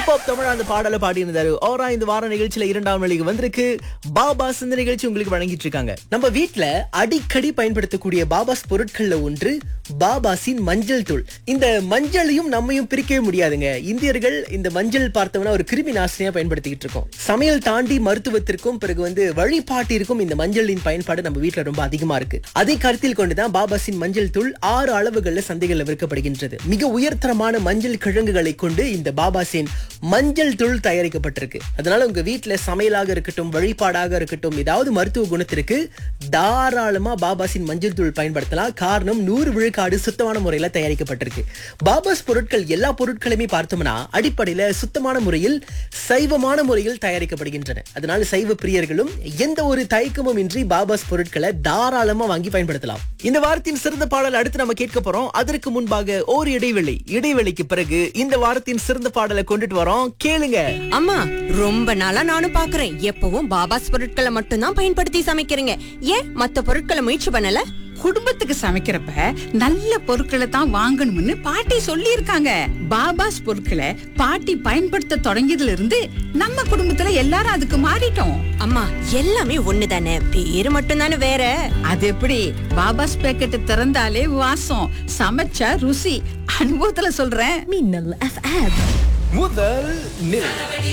hip hop Tamil அந்த பாடலை பாடியிருந்தாரு ஓரா இந்த வார நிகழ்ச்சியில இரண்டாம் நிலைக்கு வந்திருக்கு பாபாஸ் இந்த நிகழ்ச்சி உங்களுக்கு வழங்கிட்டு இருக்காங்க நம்ம வீட்ல அடிக்கடி பயன்படுத்தக்கூடிய பாபாஸ் பொருட்கள்ல ஒன்று பாபாஸின் மஞ்சள் தூள் இந்த மஞ்சளையும் நம்மையும் பிரிக்கவே முடியாதுங்க இந்தியர்கள் இந்த மஞ்சள் பார்த்தோம்னா ஒரு கிருமி நாசினியா பயன்படுத்திக்கிட்டு இருக்கோம் சமையல் தாண்டி மருத்துவத்திற்கும் பிறகு வந்து வழிபாட்டிற்கும் இந்த மஞ்சளின் பயன்பாடு நம்ம வீட்ல ரொம்ப அதிகமா இருக்கு அதை கருத்தில் கொண்டுதான் பாபாஸின் மஞ்சள் தூள் ஆறு அளவுகள்ல சந்தைகள்ல விற்கப்படுகின்றது மிக உயர்தரமான மஞ்சள் கிழங்குகளை கொண்டு இந்த பாபாஸின் மஞ்சள் தூள் தயாரிக்கப்பட்டிருக்கு அதனால உங்க வீட்ல சமையலாக இருக்கட்டும் வழிபாடாக இருக்கட்டும் ஏதாவது மருத்துவ குணத்திற்கு தாராளமா பாபாஸின் மஞ்சள் தூள் பயன்படுத்தலாம் காரணம் நூறு விழுக்காடு சுத்தமான முறையில தயாரிக்கப்பட்டிருக்கு பாபாஸ் பொருட்கள் எல்லா பொருட்களுமே பார்த்தோம்னா அடிப்படையில சுத்தமான முறையில் சைவமான முறையில் தயாரிக்கப்படுகின்றன அதனால சைவ பிரியர்களும் எந்த ஒரு தயக்கமும் இன்றி பாபாஸ் பொருட்களை தாராளமா வாங்கி பயன்படுத்தலாம் இந்த வாரத்தின் சிறந்த பாடல் அடுத்து நம்ம கேட்க போறோம் அதற்கு முன்பாக ஓர் இடைவெளி இடைவெளிக்கு பிறகு இந்த வாரத்தின் சிறந்த பாடலை கொண்டுட்டு வரோம் கேளுங்க அம்மா ரொம்ப நாளா நானும் பாக்குறேன் எப்பவும் பாபாஸ் பொருட்களை மட்டும்தான் பயன்படுத்தி சமைக்கிறீங்க ஏன் மத்த பொருட்களை முயற்சி பண்ணல குடும்பத்துக்கு சமைக்கிறப்ப நல்ல பொருட்களை தான் வாங்கணும்னு பாட்டி சொல்லியிருக்காங்க பாபாஸ் பொருட்களை பாட்டி பயன்படுத்த தொடங்கியதுல இருந்து நம்ம குடும்பத்துல எல்லாரும் அதுக்கு மாறிட்டோம் அம்மா எல்லாமே ஒண்ணுதானே பேரு மட்டும்தானே வேற அது எப்படி பாபாஸ் பேக்கெட் திறந்தாலே வாசம் சமைச்சா ருசி அனுபவத்துல சொல்றேன் மின்னல் எஃப்எம் முதல் நிலை